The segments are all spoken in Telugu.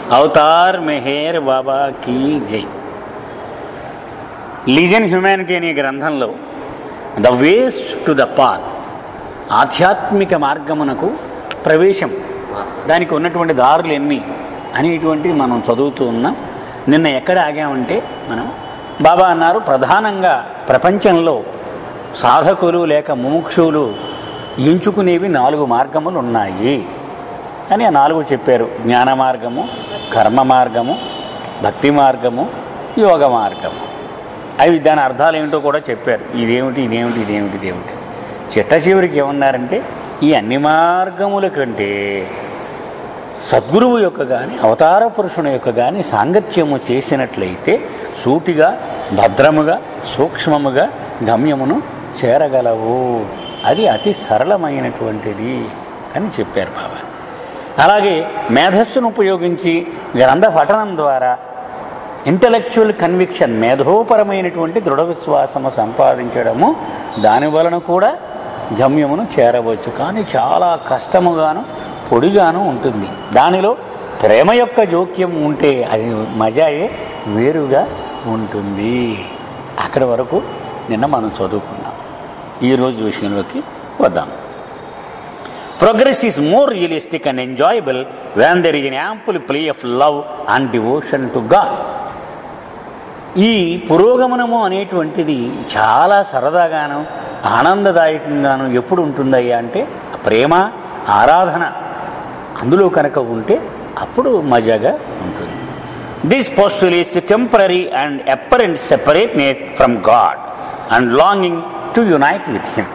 అవతార్ మెహేర్ బాబా కీ జై లీజన్ హ్యుమానిటీ అనే గ్రంథంలో the ways to the path ఆధ్యాత్మిక మార్గమునకు ప్రవేశం దానికి ఉన్నటువంటి దారులు ఎన్ని అనేటువంటిది మనం చదువుతూ ఉన్నాం నిన్న ఎక్కడ ఆగామంటే మనం బాబా అన్నారు ప్రధానంగా ప్రపంచంలో సాధకులు లేక ముముక్షులు ఎంచుకునేవి నాలుగు మార్గములు ఉన్నాయి అని ఆ నాలుగు చెప్పారు జ్ఞాన మార్గము కర్మ మార్గము భక్తి మార్గము యోగ మార్గము అవి దాని అర్థాలు ఏమిటో కూడా చెప్పారు ఇదేమిటి ఇదేమిటి ఇదేమిటి ఇదేమిటి చిట్ట చివరికి ఏమన్నారంటే ఈ అన్ని మార్గముల కంటే సద్గురువు యొక్క కానీ అవతార పురుషుని యొక్క కానీ సాంగత్యము చేసినట్లయితే సూటిగా భద్రముగా సూక్ష్మముగా గమ్యమును చేరగలవు అది అతి సరళమైనటువంటిది అని చెప్పారు బాబా అలాగే మేధస్సును ఉపయోగించి గ్రంథ పఠనం ద్వారా ఇంటలెక్చువల్ కన్విక్షన్ మేధోపరమైనటువంటి దృఢ విశ్వాసము సంపాదించడము దాని వలన కూడా గమ్యమును చేరవచ్చు కానీ చాలా కష్టముగాను పొడిగాను ఉంటుంది దానిలో ప్రేమ యొక్క జోక్యం ఉంటే అది మజాయే వేరుగా ఉంటుంది అక్కడి వరకు నిన్న మనం చదువుకున్నాం ఈరోజు విషయంలోకి వద్దాం progress is more realistic and enjoyable when there is an ample play of love and devotion to God ఈ పురోగమనము అనేటువంటిది చాలా సరదాగాను ఆనందదాయకంగాను ఎప్పుడు ఉంటుందయ్యా అంటే ప్రేమ ఆరాధన అందులో కనుక ఉంటే అప్పుడు మజాగా ఉంటుంది this postulates temporary and apparent separateness from God and longing to unite with him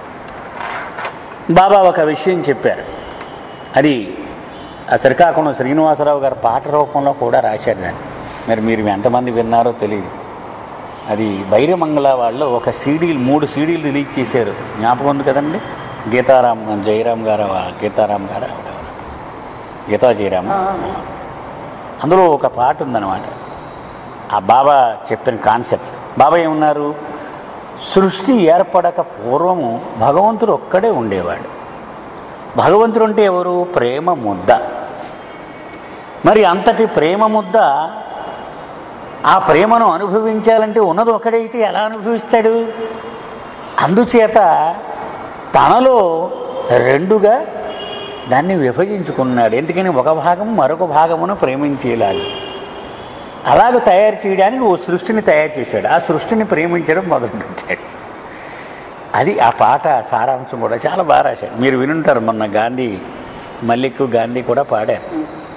Baba ఒక విషయం చెప్పారు అది ఆ శ్రీకాకుళం శ్రీనివాసరావు గారు పాట రూపంలో కూడా రాశారు దాన్ని మరి మీరు ఎంతమంది విన్నారో తెలియదు అది బైరమంగళ వాళ్ళు ఒక సీడీలు మూడు సీడీలు రిలీజ్ చేశారు జ్ఞాపకం ఉంది కదండి గీతారాం జయరాం గారు గీతారాం గారు ఆవిడ గీతా జయరాం అందులో ఒక పాట ఉందన్నమాట ఆ బాబా చెప్పిన కాన్సెప్ట్ బాబా ఏమన్నారు సృష్టి ఏర్పడక పూర్వము భగవంతుడు ఒక్కడే ఉండేవాడు భగవంతుడు అంటే ఎవరు ప్రేమ ముద్ద మరి అంతటి ప్రేమ ముద్ద ఆ ప్రేమను అనుభవించాలంటే ఉన్నది ఒకడైతే ఎలా అనుభవిస్తాడు అందుచేత తనలో రెండుగా దాన్ని విభజించుకున్నాడు ఎందుకని ఒక భాగం మరొక భాగమును ప్రేమించేలాగా అలాగ తయారు చేయడానికి ఓ సృష్టిని తయారు చేశాడు ఆ సృష్టిని ప్రేమించడం మొదలుపెట్టాడు అది ఆ పాట సారాంశం కూడా చాలా బాగా రాశాడు మీరు వినుంటారు మొన్న గాంధీ మల్లిక్ గాంధీ కూడా పాడారు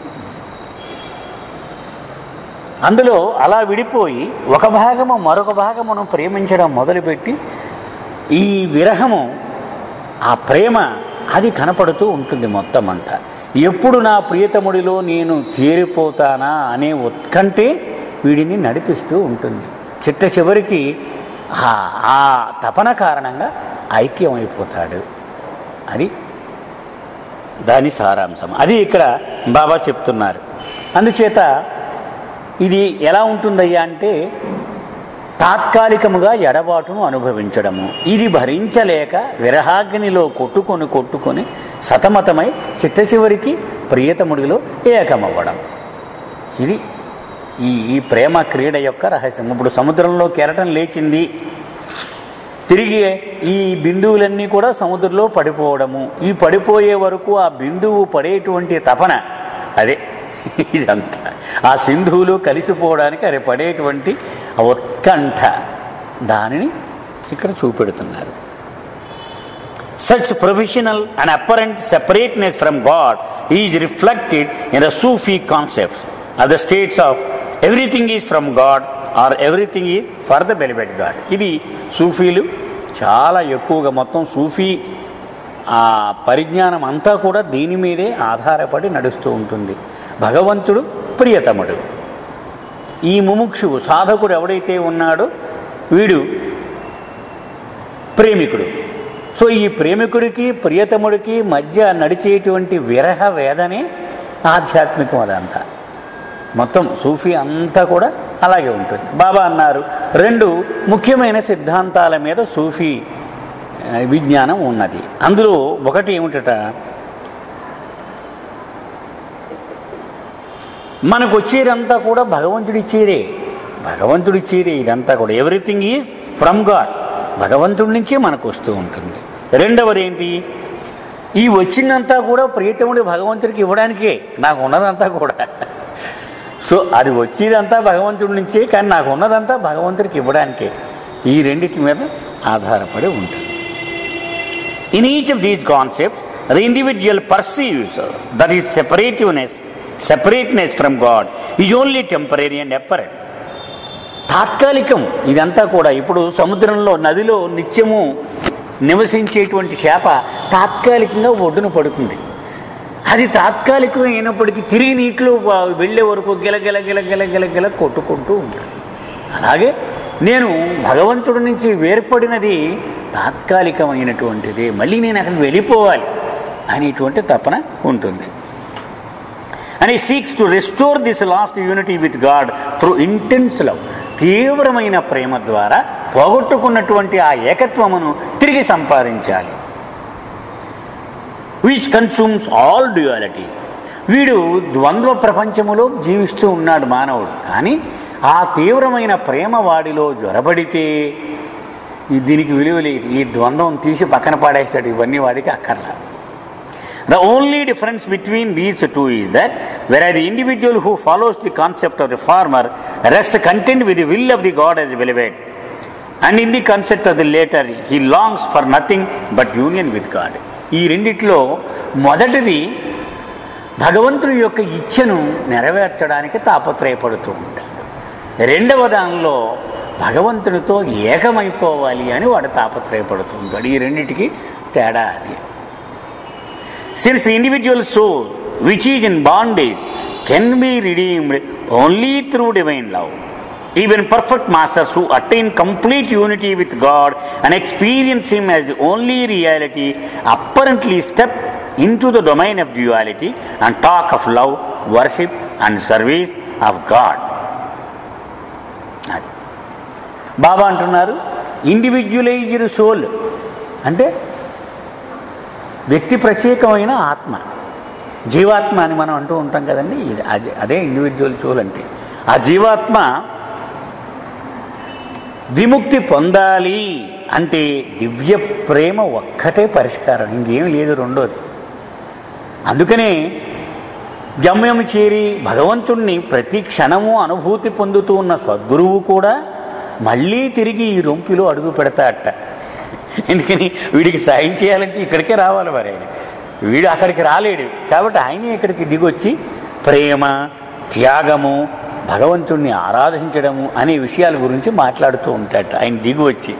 అందులో అలా విడిపోయి ఒక భాగము మరొక భాగమును ప్రేమించడం మొదలుపెట్టి ఈ విరహము ఆ ప్రేమ అది కనపడుతూ ఉంటుంది మొత్తం అంతా ఎప్పుడు నా ప్రియతముడిలో నేను తేరిపోతానా అనే ఉత్కంఠే వీడిని నడిపిస్తూ ఉంటుంది చిట్ట చివరికి ఆ- ఆ తపన కారణంగా ఐక్యమైపోతాడు అది దాని సారాంశం అది ఇక్కడ బాబా చెప్తున్నారు అందుచేత ఇది ఎలా ఉంటుందయ్యా అంటే తాత్కాలికముగా ఎడబాటును అనుభవించడము ఇది భరించలేక విరహాగ్నిలో కొట్టుకొని కొట్టుకొని సతమతమై చిట్ట చివరికి ప్రియతముడిలో ఏకమవ్వడం ఇది ఈ ఈ ప్రేమ క్రీడ యొక్క రహస్యం ఇప్పుడు సముద్రంలో కెరటం లేచింది తిరిగి ఈ బిందువులన్నీ కూడా సముద్రంలో పడిపోవడము ఈ పడిపోయే వరకు ఆ బిందువు పడేటువంటి తపన అదే ఇదంతా ఆ సింధువులు కలిసిపోవడానికి అది పడేటువంటి ఆ ఉత్కంఠ దానిని ఇక్కడ చూపెడుతున్నారు such professional and apparent separateness from God is reflected in the Sufi concepts or the states of everything is from God or everything is for the benefit God ఇది సూఫీలు చాలా ఎక్కువగా మొత్తం సూఫీ ఆ పరిజ్ఞానం అంతా కూడా దీని మీదే ఆధారపడి నడుస్తూ ఉంటుంది భగవంతుడు ప్రియతముడు ఈ ముముక్షువు సాధకుడు ఎవడైతే ఉన్నాడో వీడు ప్రేమికుడు సో ఈ ప్రేమికుడికి ప్రియతముడికి మధ్య నడిచేటువంటి విరహ వేదనే ఆధ్యాత్మికం అదంతా మొత్తం సూఫీ అంతా కూడా అలాగే ఉంటుంది బాబా అన్నారు రెండు ముఖ్యమైన సిద్ధాంతాల మీద సూఫీ ఆ, విజ్ఞానం ఉన్నది అందులో ఒకటి ఏమిటట మనకు వచ్చేదంతా కూడా భగవంతుడి ఇచ్చేదే భగవంతుడి ఇచ్చేదే ఇదంతా కూడా ఎవ్రీథింగ్ ఈజ్ ఫ్రమ్ గాడ్ భగవంతుడి నుంచే మనకు వస్తూ ఉంటుంది రెండవది ఏంటి ఈ వచ్చిందంతా కూడా ప్రీతముడి భగవంతుడికి ఇవ్వడానికే నాకు ఉన్నదంతా కూడా సో అది వచ్చేదంతా భగవంతుడి నుంచే కానీ నాకు ఉన్నదంతా భగవంతుడికి ఇవ్వడానికే ఈ రెండింటి మీద ఆధారపడి ఉంటుంది in each of these concepts the individual perceives that is separativeness separateness from God is only temporary and apparent తాత్కాలికం ఇదంతా కూడా ఇప్పుడు సముద్రంలో నదిలో నిత్యము నివసించేటువంటి చేప తాత్కాలికంగా ఒడ్డున పడుతుంది అది తాత్కాలికం అయినప్పటికీ తిరిగి నీటిలో వా- వెళ్ళే వరకు గిలగిల గిలగిల గిలగిల కొట్టుకుంటూ ఉంటుంది అలాగే నేను భగవంతుడి నుంచి వేర్పడినది తాత్కాలికమైనటువంటిది మళ్ళీ నేను అక్కడికి వెళ్ళిపోవాలి అనేటువంటి తపన ఉంటుంది and he seeks to restore this lost unity with God through intense love తీవ్రమైన ప్రేమ ద్వారా పోగొట్టుకున్నటువంటి ఆ ఏకత్వమును తిరిగి సంపాదించాలి విచ్ కన్సూమ్స్ ఆల్ డ్యుయాలిటీ వీడు ద్వంద్వ ప్రపంచములో జీవిస్తూ ఉన్నాడు మానవుడు కానీ ఆ తీవ్రమైన ప్రేమ వాడిలో జ్వరబడితే ఈ దీనికి విలువ లేదు ఈ ద్వంద్వం తీసి పక్కన పాడేస్తాడు ఇవన్నీ వాడికి అక్కర్లా The only difference between these two is that whereas the individual who follows the concept of the farmer rests content with the will of the God as beloved, and in the concept of the latter he longs for nothing but union with God. ఈ రెండిట్లో మొదటిది భగవంతుడి యొక్క ఇచ్ఛను నెరవేర్చడానికి తాపత్రయపడుతూ ఉంటాడు రెండవ దానిలో భగవంతునితో ఏకమైపోవాలి అని వాడు తాపత్రయపడుతూ ఉంటాడు ఈ రెండిటికి తేడా అది Since the individual soul, which is in bondage, can be redeemed only through divine love. Even perfect masters who attain complete unity with God and experience Him as the only reality apparently step into the domain of duality and talk of love, worship, and service of God. అది బాబా అంటున్నారు ఇండివిజువలైజ్డ్ సోల్ అంటే వ్యక్తి ప్రత్యేకమైన ఆత్మ జీవాత్మ అని మనం అంటూ ఉంటాం కదండి ఇది అదే అదే ఇండివిజువల్ సోల్ అంటే ఆ జీవాత్మ విముక్తి పొందాలి అంటే దివ్య ప్రేమ ఒక్కటే పరిష్కారం ఇంకేం లేదు రెండోది అందుకనే గమ్యం చేరి భగవంతుణ్ణి ప్రతి క్షణము అనుభూతి పొందుతూ ఉన్న సద్గురువు కూడా మళ్ళీ తిరిగి ఈ రొంపిలో అడుగు పెడతాడట ఎందుకని వీడికి సాయం చేయాలంటే ఇక్కడికే రావాలి మరి ఆయన వీడు అక్కడికి రాలేడు కాబట్టి ఆయనే ఇక్కడికి దిగొచ్చి ప్రేమ త్యాగము భగవంతుణ్ణి ఆరాధించడము అనే విషయాల గురించి మాట్లాడుతూ ఉంటాడట ఆయన దిగి వచ్చి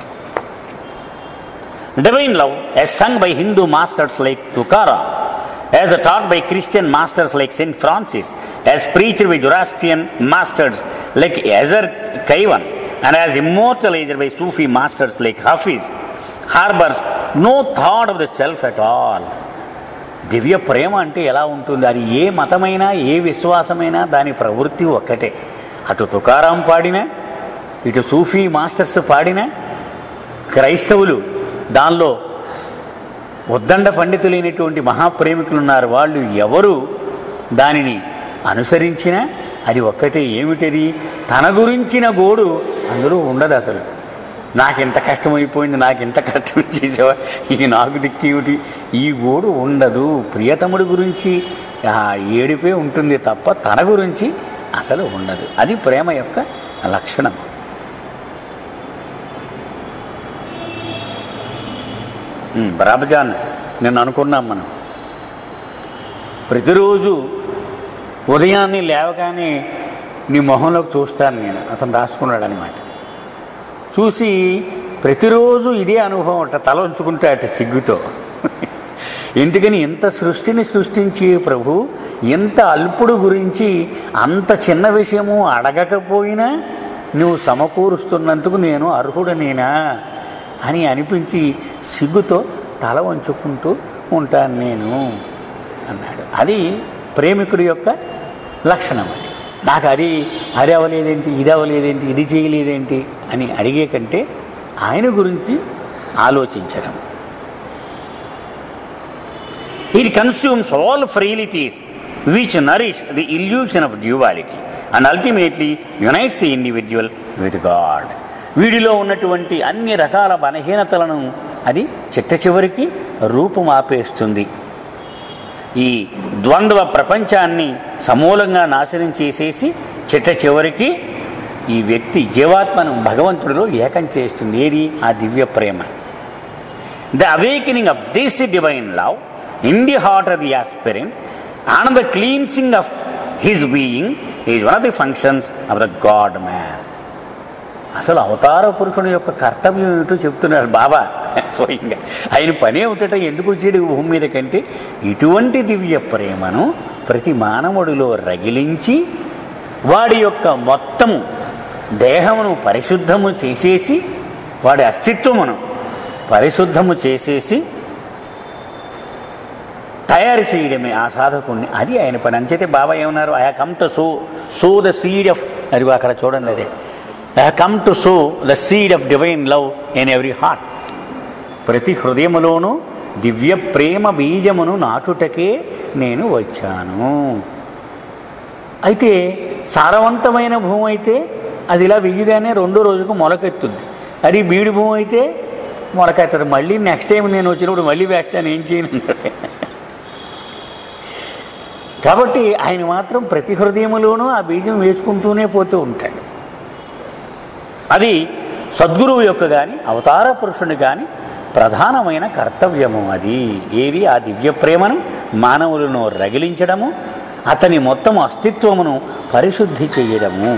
Divine love, as sung by Hindu masters like Tukaram, as taught by Christian masters like Saint Francis, as preached by Zoroastrian masters like Ezer Kaivan, and as immortalized by Sufi masters like Hafiz, harbors no thought of the self at all. దివ్య ప్రేమ అంటే ఎలా ఉంటుంది అది ఏ మతమైనా ఏ విశ్వాసమైనా దాని ప్రవృత్తి ఒక్కటే అటు తుకారాం పాడినా ఇటు సూఫీ మాస్టర్స్ పాడినా క్రైస్తవులు దానిలో ఉద్దండ పండితులైనటువంటి మహాప్రేమికులు ఉన్నారు వాళ్ళు ఎవరు దానిని అనుసరించినా అది ఒక్కటే ఏమిటది తన గురించిన గోడు అందులో ఉండదు అసలు నాకెంత కష్టమైపోయింది నాకెంత కష్టం చేసావా ఇక నాకు దిక్కేమిటి ఈ గోడు ఉండదు ప్రియతముడి గురించి ఆ ఏడిపే ఉంటుంది తప్ప తన గురించి అసలు ఉండదు అది ప్రేమ యొక్క లక్షణం ఉమ్, రామజాన్ నేను అనుకున్నాం మనం ప్రతిరోజు ఉదయాన్నే లేవగానే నీ మొహంలోకి చూస్తాను నేను అతను రాసుకున్నాడు అనమాట చూసి ప్రతిరోజు ఇదే అనుభవం అట తల ఉంచుకుంటే అట సిగ్గుతో ఎందుకని ఇంత సృష్టిని సృష్టించి ప్రభు ఇంత అల్పుడు గురించి అంత చిన్న విషయము అడగకపోయినా నువ్వు సమకూరుస్తున్నందుకు నేను అర్హుడనేనా అని అనిపించి సిగ్గుతో తల వంచుకుంటూ ఉంటాను నేను అన్నాడు అది ప్రేమికుడి యొక్క లక్షణం అది నాకు అది అది అవ్వలేదేంటి ఇది అవ్వలేదేంటి ఇది చేయలేదేంటి అని అడిగే కంటే ఆయన గురించి ఆలోచించడం ఇది consumes all frailties which nourish the illusion of duality and ultimately unites the individual with God. వీడిలో ఉన్నటువంటి అన్ని రకాల బలహీనతలను అది చిట్ట చివరికి రూపుమాపేస్తుంది ఈ ద్వంద్వ ప్రపంచాన్ని సమూలంగా నాశనం చేసేసి చిట్ట చివరికి ఈ వ్యక్తి జీవాత్మను భగవంతుడిలో ఏకం చేస్తుంది ఏది ఆ దివ్య ప్రేమ the awakening of this divine love in the heart of the aspirant and the cleansing of his being is one of the functions of the god man అసలు అవతార పురుషుని యొక్క కర్తవ్యం ఏమిటో చెప్తున్నారు బాబా స్వయంగా ఆయన పని ఏమిటట ఎందుకు వచ్చాడు ఈ భూమి మీద కంటే ఇటువంటి దివ్య ప్రేమను ప్రతి మానవుడిలో రగిలించి వాడి యొక్క మొత్తము దేహమును పరిశుద్ధము చేసేసి వాడి అస్తిత్వమును పరిశుద్ధము చేసేసి తయారు చేయడమే ఆ సాధకుణ్ణి అది ఆయన పని అంచేతే బాబా ఏమన్నారు I come to sow sow the seed of అది అక్కడ చూడండి అదే I come to sow the seed of divine love in every heart ప్రతి హృదయములోనూ దివ్య ప్రేమ బీజమును నాటుటకే నేను వచ్చాను అయితే సారవంతమైన భూమి అయితే అది ఇలా వెయ్యగానే రెండో రోజుకు మొలకెత్తుద్ది అది బీడు భూమి అయితే మొలకెత్తదు మళ్ళీ నెక్స్ట్ టైం నేను వచ్చినప్పుడు మళ్ళీ వేస్తాను ఏం చేయను కాబట్టి ఆయన మాత్రం ప్రతి హృదయములోనూ ఆ బీజం వేసుకుంటూనే పోతూ ఉంటాడు అది సద్గురువు యొక్క కానీ అవతార పురుషుని కానీ ప్రధానమైన కర్తవ్యము అది ఏది ఆ దివ్య ప్రేమను మానవులను రగిలించడము అతని మొత్తం అస్తిత్వమును పరిశుద్ధి చేయడము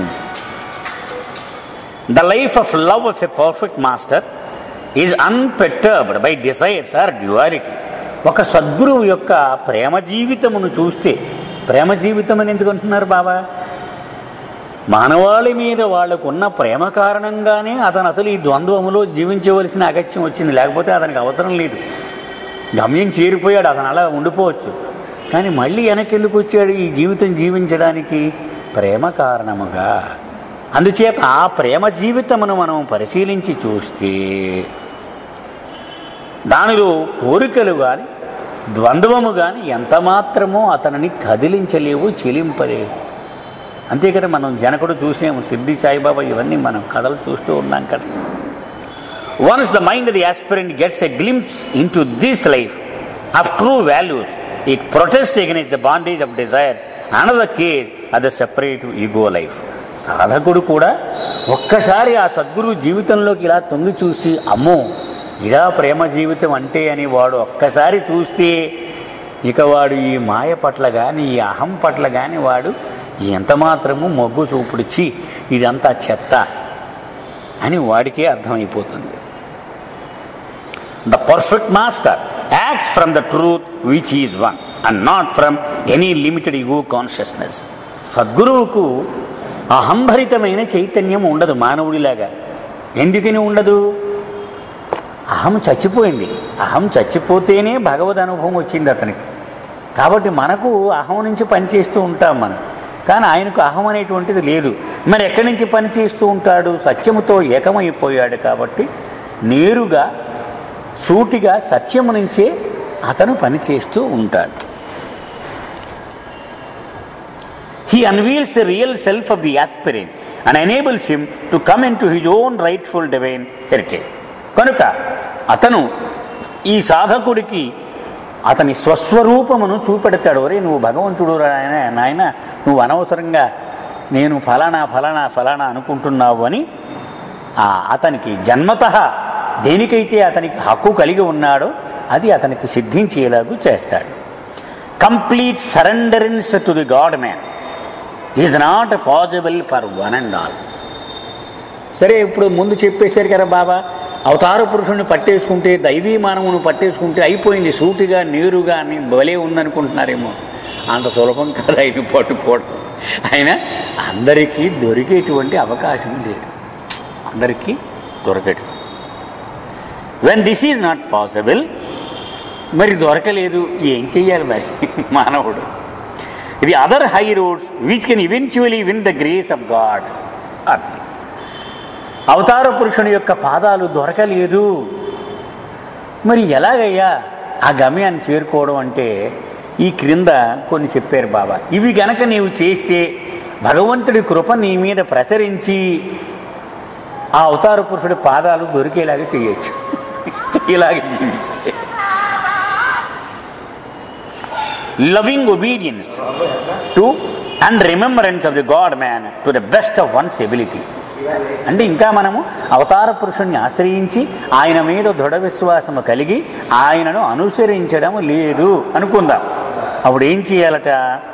the life of love of a perfect master is unperturbed by desires or duality ఒక సద్గురువు యొక్క ప్రేమ జీవితమును చూస్తే ప్రేమ జీవితం అని ఎందుకు అంటున్నారు బాబా మానవాళి మీద వాళ్ళకున్న ప్రేమ కారణంగానే అతను అసలు ఈ ద్వంద్వములో జీవించవలసిన అగత్యం వచ్చింది లేకపోతే అతనికి అవసరం లేదు గమ్యం చేరిపోయాడు అతను అలా ఉండిపోవచ్చు కానీ మళ్ళీ వెనక్కి ఎందుకు వచ్చాడు ఈ జీవితం జీవించడానికి ప్రేమ కారణముగా అందుచేత ఆ ప్రేమ జీవితమును మనం పరిశీలించి చూస్తే దానిలో కోరికలు కానీ ద్వంద్వము కానీ ఎంత మాత్రమో అతనిని కదిలించలేవు చెలింపలేవు అంతే కదా మనం జనకుడు చూసాము సిద్ధి సాయిబాబా ఇవన్నీ మనం కథలు చూస్తూ ఉన్నాం కదా once the mind the aspirant gets a glimpse into this life of true values it protest against the bondage of desire another care at the separate ego life సాధకుడు కూడా ఒక్కసారి ఆ సద్గురు జీవితంలోకి ఇలా తొంగి చూసి అమ్మో ఇదా ప్రేమ జీవితం అంటే అని వాడు ఒక్కసారి చూస్తే ఇక వాడు ఈ మాయ పట్ల కానీ ఈ అహం పట్ల కానీ వాడు ఎంత మాత్రము మొగ్గు చూపుడిచి ఇదంతా చెత్త అని వాడికే అర్థమైపోతుంది the perfect master acts from the truth which is one and not from any limited ego consciousness సద్గురువుకు అహంభరితమైన చైతన్యం ఉండదు మానవుడిలాగా ఎందుకని ఉండదు అహం చచ్చిపోయింది అహం చచ్చిపోతేనే భగవద్ అనుభవం వచ్చింది అతనికి కాబట్టి మనకు అహం నుంచి పనిచేస్తూ ఉంటాం మనం కానీ ఆయనకు అహం అనేటువంటిది లేదు మరి ఎక్కడి నుంచి పనిచేస్తూ ఉంటాడు సత్యముతో ఏకమైపోయాడు కాబట్టి నేరుగా సూటిగా సత్యము నుంచే అతను పనిచేస్తూ ఉంటాడు He unveils the real self of the aspirant and enables him to come into his own rightful divine heritage. కనుక అతను ఈ సాధకుడికి అతని స్వస్వరూపమును చూపెడతాడు ఒరే నువ్వు భగవంతుడు నాయన నాయన నువ్వు అనవసరంగా నేను ఫలానా ఫలానా ఫలానా అనుకుంటున్నావు అని ఆ అతనికి జన్మత దేనికైతే అతనికి హక్కు కలిగి ఉన్నాడో అది అతనికి సిద్ధించేలాగూ చేస్తాడు complete surrenderance to the god man is not possible for one and all సరే ఇప్పుడు ముందు చెప్పేశారు కదా బాబా అవతార పురుషుణ్ణి పట్టేసుకుంటే దైవీ మానవుని పట్టేసుకుంటే అయిపోయింది సూటిగా నేరుగా అని బలే ఉందనుకుంటున్నారేమో అంత సులభం కాదు ఆయన పట్టుకోవడం ఆయన అందరికీ దొరికేటువంటి అవకాశం లేదు అందరికీ దొరకడు when this is not possible మరి దొరకలేదు ఏం చెయ్యాలి మరి మానవుడు ఇది other high roads which can eventually win the grace of God అర్థం అవతార పురుషుని యొక్క పాదాలు దొరకలేదు మరి ఎలాగయ్యా ఆ గమ్యాన్ని చేరుకోవడం అంటే ఈ క్రింద కొన్ని చెప్పారు బాబా ఇవి గనక నీవు చేస్తే భగవంతుడి కృప నీ మీద ప్రసరించి ఆ అవతార పురుషుడి పాదాలు దొరికేలాగా చేయొచ్చు ఇలాగ జీవిస్తే loving obedience to and remembrance of the god man to the best of one's ability అంటే ఇంకా మనము అవతార పురుషుణ్ణి ఆశ్రయించి ఆయన మీద దృఢ విశ్వాసము కలిగి ఆయనను అనుసరించడం లేదు అనుకుందాం అప్పుడు ఏం చేయాలట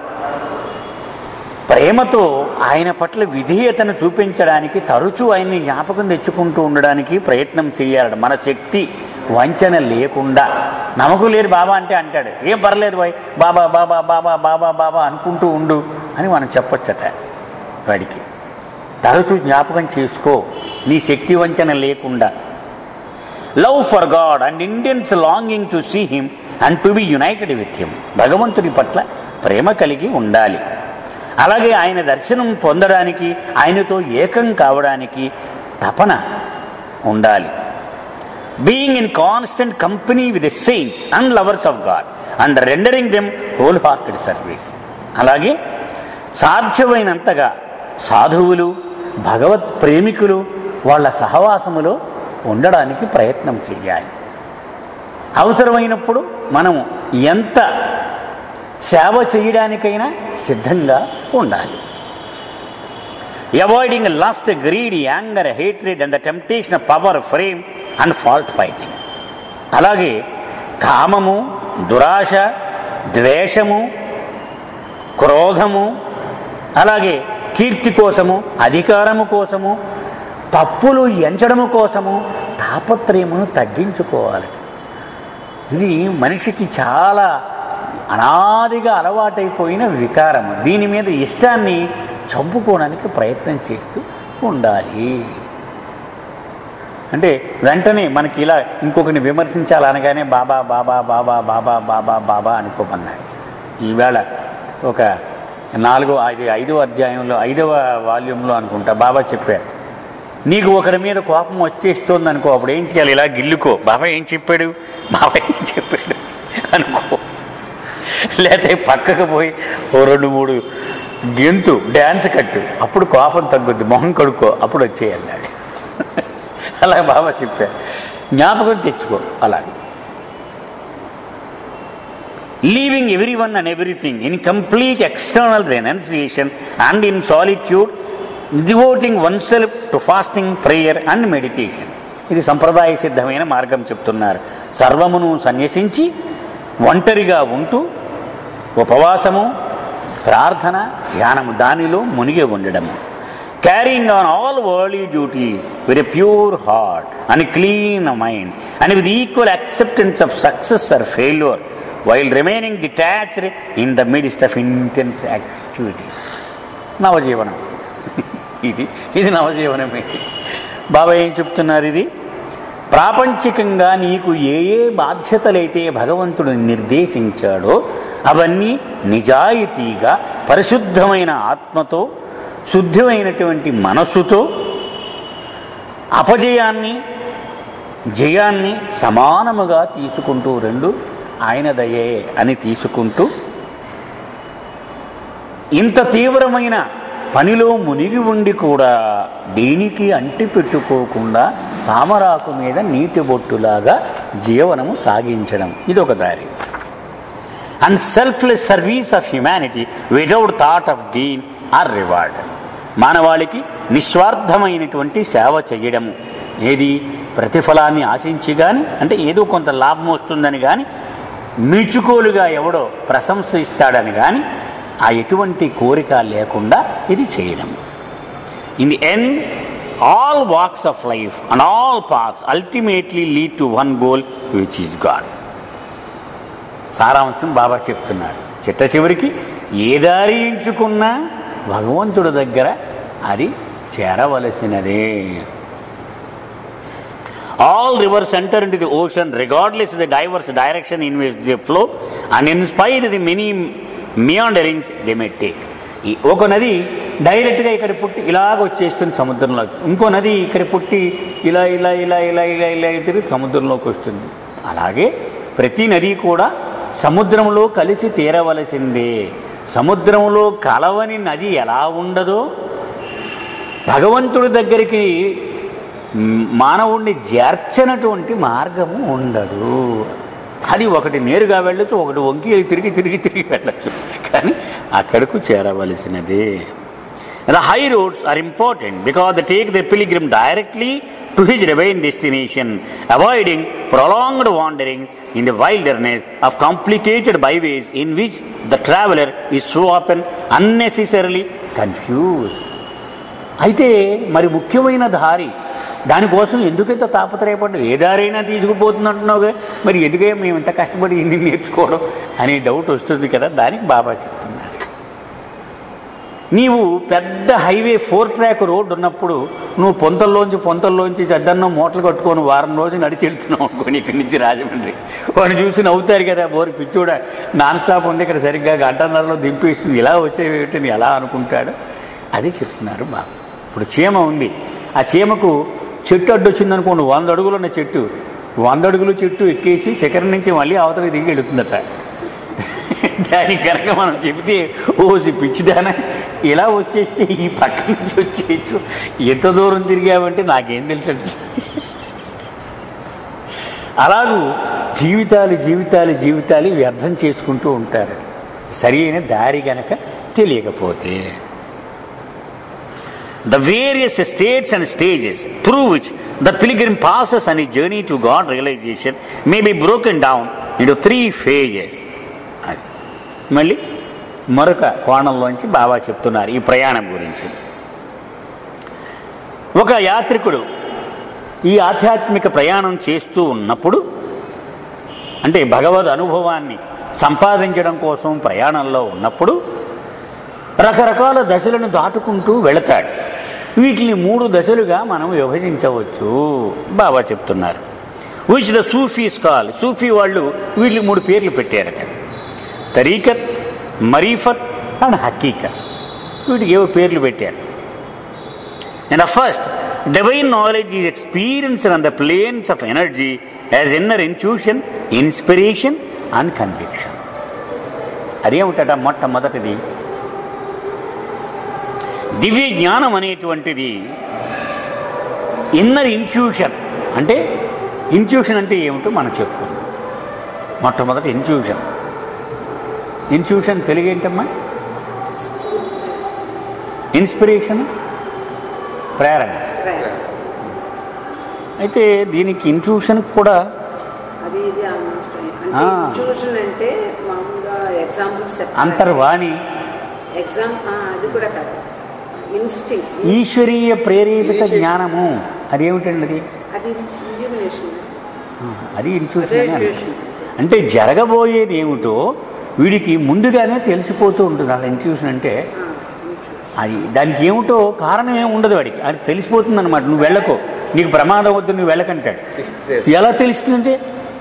ప్రేమతో ఆయన పట్ల విధేయతను చూపించడానికి తరచూ ఆయన్ని జ్ఞాపకం తెచ్చుకుంటూ ఉండడానికి ప్రయత్నం చేయాలట మన శక్తి వంచన లేకుండా నమకు లేదు బాబా అంటే అంటాడు ఏం పర్లేదు బాయ్ బాబా బాబా బాబా బాబా బాబా అనుకుంటూ ఉండు అని మనం చెప్పొచ్చట వాడికి తరచూ జ్ఞాపకం చేసుకో నీ శక్తి వంచన లేకుండా love for God and intense longing to see him and to be united with him భగవంతుడి పట్ల ప్రేమ కలిగి ఉండాలి అలాగే ఆయన దర్శనం పొందడానికి ఆయనతో ఏకం కావడానికి తపన ఉండాలి being in constant company with the saints and lovers of God and rendering them whole hearted service అలాగే సాధ్యమైనంతగా సాధువులు భగవత్ ప్రేమికులు వాళ్ళ సహవాసములో ఉండడానికి ప్రయత్నం చేయాలి అవసరమైనప్పుడు మనము ఎంత సేవ చేయడానికైనా సిద్ధంగా ఉండాలి avoiding lust greed anger hatred and the temptation power fame and fault fighting అలాగే కామము దురాశ ద్వేషము క్రోధము అలాగే కీర్తి కోసము అధికారము కోసము తప్పులు ఎంచడము కోసము తాపత్రయమును తగ్గించుకోవాలి ఇది మనిషికి చాలా అనాదిగా అలవాటైపోయిన వికారము దీని మీద ఇష్టాన్ని చంపుకోవడానికి ప్రయత్నం చేస్తూ ఉండాలి అంటే వెంటనే మనకి ఇలా ఇంకొకరిని విమర్శించాలనగానే బాబా బాబా బాబా బాబా బాబా బాబా అనుకోమన్నాడు ఈవేళ ఒక నాలుగో ఐదు ఐదో అధ్యాయంలో ఐదవ వాల్యూంలో అనుకుంటా బాబా చెప్పారు నీకు ఒకరి మీద కోపం వచ్చేస్తుంది అనుకో అప్పుడు ఏం చేయాలి ఇలా గిల్లుకో బాబా ఏం చెప్పాడు బాబా ఏం చెప్పాడు అనుకో లేకపోతే పక్కకు పోయి ఓ రెండు మూడు గెంతు డ్యాన్స్ కట్టు అప్పుడు కోపం తగ్గుద్ది మొహం కడుక్కో అప్పుడు వచ్చేయన్నాడు అలా బాబా చెప్పారు జ్ఞాపకం తెచ్చుకో అలాగే leaving everyone and everything in complete external renunciation and in solitude devoting oneself to fasting prayer and meditation ఇది సంప్రదాయ సిద్ధమైన మార్గం చెప్తున్నారు సర్వమును సన్యసించి ఒంటరిగా ఉంటూ ఉపవాసము ప్రార్థన ధ్యానము దానిలో మునిగి ఉండడము carrying on all world duties with a pure heart and clean mind and with equal acceptance of success or failure while remaining detached in the midst of intense activity నవజీవనం ఇది ఇది నవజీవనమే బాబా ఏం చెప్తున్నారు ఇది ప్రాపంచికంగా నీకు ఏ ఏ బాధ్యతలైతే భగవంతుడు నిర్దేశించాడో అవన్నీ నిజాయితీగా పరిశుద్ధమైన ఆత్మతో శుద్ధమైనటువంటి మనస్సుతో అపజయాన్ని జయాన్ని సమానముగా తీసుకుంటూ రెండు ఆయన దయే అని తీసుకుంటూ ఇంత తీవ్రమైన పనిలో మునిగి ఉండి కూడా దేనికి అంటి పెట్టుకోకుండా తామరాకు మీద నీటి బొట్టులాగా జీవనము సాగించడం ఇది ఒక దారి and selfless service of humanity without thought of gain or reward మానవాళికి నిస్వార్థమైనటువంటి సేవ చేయడము ఏది ప్రతిఫలాన్ని ఆశించి కానీ అంటే ఏదో కొంత లాభం వస్తుందని కానీ మీచుకోలుగా ఎవడో ప్రశంసిస్తాడని కానీ ఆ ఎటువంటి కోరిక లేకుండా ఇది చేయడం in the end all walks of life and all paths ultimately lead to one goal which is God సారాంశం బాబా చెప్తున్నాడు చిట్ట చివరికి ఏ దారి ఎంచుకున్నా భగవంతుడి దగ్గర అది చేరవలసినదే all rivers enter in the ocean regardless the diverse direction in which the flow and inspire the many meanderings they may take ఈ ఒక నది డైరెక్ట్గా ఇక్కడ పుట్టి ఇలాగ వచ్చేస్తుంది సముద్రంలోకి ఇంకో నది ఇక్కడ పుట్టి ఇలా ఇలా ఇలా ఇలా ఇలా ఇలా తిరిగి సముద్రంలోకి వస్తుంది అలాగే ప్రతి నది కూడా సముద్రంలో కలిసి తీరవలసిందే సముద్రంలో కలవని నది ఎలా ఉండదో భగవంతుడి దగ్గరికి మ్, మానవుణ్ణి చేర్చనటువంటి మార్గము ఉండదు అది ఒకటి నేరుగా వెళ్ళొచ్చు ఒకటి వంకి తిరిగి తిరిగి తిరిగి వెళ్ళొచ్చు కానీ అక్కడకు చేరవలసినదే The high roads are important because they take the pilgrim directly to his divine destination, avoiding prolonged wandering in the wilderness of complicated byways in which the traveler is so often unnecessarily confused. అయితే మరి ముఖ్యమైన దారి దానికోసం ఎందుకంత తాపత్రయపడ్డు ఏ దారైనా తీసుకుపోతున్నట్టున్నావుగా మరి ఎందుకే మేము ఇంత కష్టపడి హిందీ నేర్చుకోవడం అనే డౌట్ వస్తుంది కదా దానికి బాబా చెప్తున్నారు నీవు పెద్ద హైవే ఫోర్ ట్రాక్ రోడ్ ఉన్నప్పుడు నువ్వు పొంతల్లోంచి పొంతల్లోంచి చెద్దన్నో మూటలు కట్టుకొని వారం రోజులు నడిచి వెళ్తున్నావు అనుకోని ఇక్కడి నుంచి రాజమండ్రి వాడు చూసి నవ్వుతారు కదా బోరి పిచ్చోడ నాన్ స్టాప్ ఉంది ఇక్కడ సరిగ్గా గంటన్నరలో దింపేస్తుంది ఇలా వచ్చేవేటని ఎలా అనుకుంటాడు అది చెప్తున్నారు బాబు ఇప్పుడు చీమ ఉంది ఆ చీమకు చెట్టు అడ్డు వచ్చిందనుకోండి వంద అడుగులున్న చెట్టు వంద అడుగులు చెట్టు ఎక్కేసి శిఖరం నుంచి మళ్ళీ అవతలకి దిగి వెళుతుందట దానికి కనుక మనం చెబితే ఓసి పిచ్చిదాన ఇలా వచ్చేస్తే ఈ పక్క నుంచి వచ్చేయచ్చు ఎంత దూరం తిరిగామంటే నాకేం తెలుసు అలాగూ జీవితాలు జీవితాలు జీవితాలు వ్యర్థం చేసుకుంటూ ఉంటారు సరి అయిన దారి గనక తెలియకపోతే the various states and stages through which the pilgrim passes on his journey to God realization may be broken down into three phases. అది. మళ్ళీ మరొక కోణంలోంచి బాబా చెప్తున్నారు ఈ ప్రయాణం గురించి ఒక యాత్రికుడు ఈ ఆధ్యాత్మిక ప్రయాణం చేస్తూ ఉన్నప్పుడు అంటే భగవద్ అనుభవాన్ని సంపాదించడం కోసం ప్రయాణంలో ఉన్నప్పుడు రకరకాల దశలను దాటుకుంటూ వెళతాడు వీటిని మూడు దశలుగా మనం విభజించవచ్చు బాబా చెప్తున్నారు విచ్ ద సూఫీస్ కాల్ సూఫీ వాళ్ళు వీటికి మూడు పేర్లు పెట్టారట తరీకత్ మరీఫత్ అండ్ హకీకత్ వీటికి ఏవో పేర్లు పెట్టారు and first divine knowledge is experience on the planes of energy as inner intuition inspiration and conviction అదేమిటట మొట్టమొదటిది దివ్య జ్ఞానం అనేటువంటిది ఇన్నర్ ఇన్ట్యూషన్ అంటే ఇన్ట్యూషన్ అంటే ఏమిటో మనం చెప్పుకుందాం మొట్టమొదటి ఇన్ట్యూషన్ ఇన్ట్యూషన్ తెలుగు ఏంటమ్మా ఇన్స్పిరేషన్ ప్రేరణ అయితే దీనికి ఇన్ట్యూషన్ కూడా అది ఇది ఆల్మోస్ట్ అంటే ఆ. ట్యూషన్ అంటే మామూలుగా ఎగ్జాంపుల్స్ అంతర్వాణి ఎగ్జామ్ అది కూడా కాదు ఇన్స్టింగ్ ఈశ్వరీయ ప్రేరేపిత జ్ఞానము అదేమిటండి అది అది ఇల్యూమినేషన్ ఆ, అది ఇన్ట్యూషన్ అదే అని అంటారు. intuition. అంటే జరగబోయేది ఏమిటో వీడికి ముందుగానే తెలిసిపోతూ ఉంటుంది అలా ఇన్ట్యూషన్ అంటే అది దానికి ఏమిటో కారణం ఏమి ఉండదు వాడికి అది తెలిసిపోతుంది అనమాట నువ్వు వెళ్ళకో నీకు ప్రమాదం వద్దు నువ్వు వెళ్ళకంటాడు ఎలా తెలుస్తుందంటే